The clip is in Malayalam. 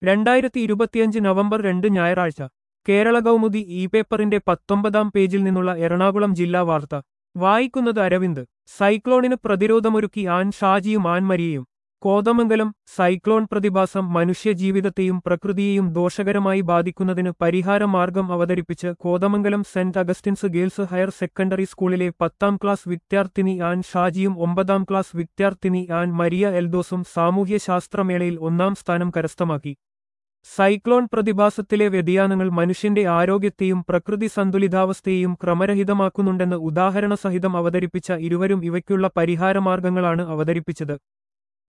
രണ്ടായിരത്തി ഇരുപത്തിയഞ്ച് നവംബർ രണ്ട് ഞായറാഴ്ച കേരള കൗമുദി ഇ പേപ്പറിന്റെ പത്തൊമ്പതാം പേജിൽ നിന്നുള്ള എറണാകുളം ജില്ലാ വാർത്ത വായിക്കുന്നത് അരവിന്ദ് സൈക്ലോണിന് പ്രതിരോധമൊരുക്കി ആൻ ഷാജിയും ആൻ മരിയയും കോതമംഗലം സൈക്ലോൺ പ്രതിഭാസം മനുഷ്യജീവിതത്തെയും പ്രകൃതിയെയും ദോഷകരമായി ബാധിക്കുന്നതിന് പരിഹാരമാർഗം അവതരിപ്പിച്ച് Kothamangalam saint Augustine's girls higher secondary സ്കൂളിലെ പത്താം ക്ലാസ് വിദ്യാർത്ഥിനി ആൻ ഷാജിയും ഒമ്പതാം ക്ലാസ് വിദ്യാർത്ഥിനി ആൻ മരിയ എൽദോസും സാമൂഹ്യശാസ്ത്രമേളയിൽ ഒന്നാം സ്ഥാനം കരസ്ഥമാക്കി സൈക്ലോൺ പ്രതിഭാസത്തിലെ വ്യതിയാനങ്ങൾ മനുഷ്യന്റെ ആരോഗ്യത്തെയും പ്രകൃതി സന്തുലിതാവസ്ഥയെയും ക്രമരഹിതമാക്കുന്നുണ്ടെന്ന് ഉദാഹരണസഹിതം അവതരിപ്പിച്ച ഇരുവരും ഇവയ്ക്കുള്ള പരിഹാരമാർഗങ്ങളാണ് അവതരിപ്പിച്ചത്